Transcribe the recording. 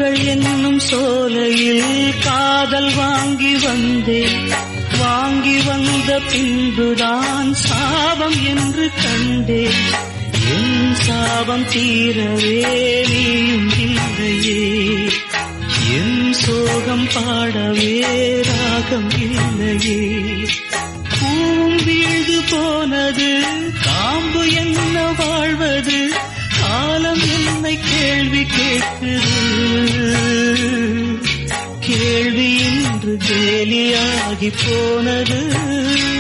சாபங்கள் என்னும் சோலையில் காதல் வாங்கி வந்தேன் வாங்கி வந்த பின்புதான் சாபம் என்று கண்டேன் என் சாபம் தீரவே நீயும் இல்லையே என் சோகம் பாடவே ராகம் இல்லையே பூம் வீழ்ந்து போனது காம்பு என்ன வாழ்வது காலம் என்னை கேள்வி கேட்குது கேள்வி இன்று கேலியாகி போனது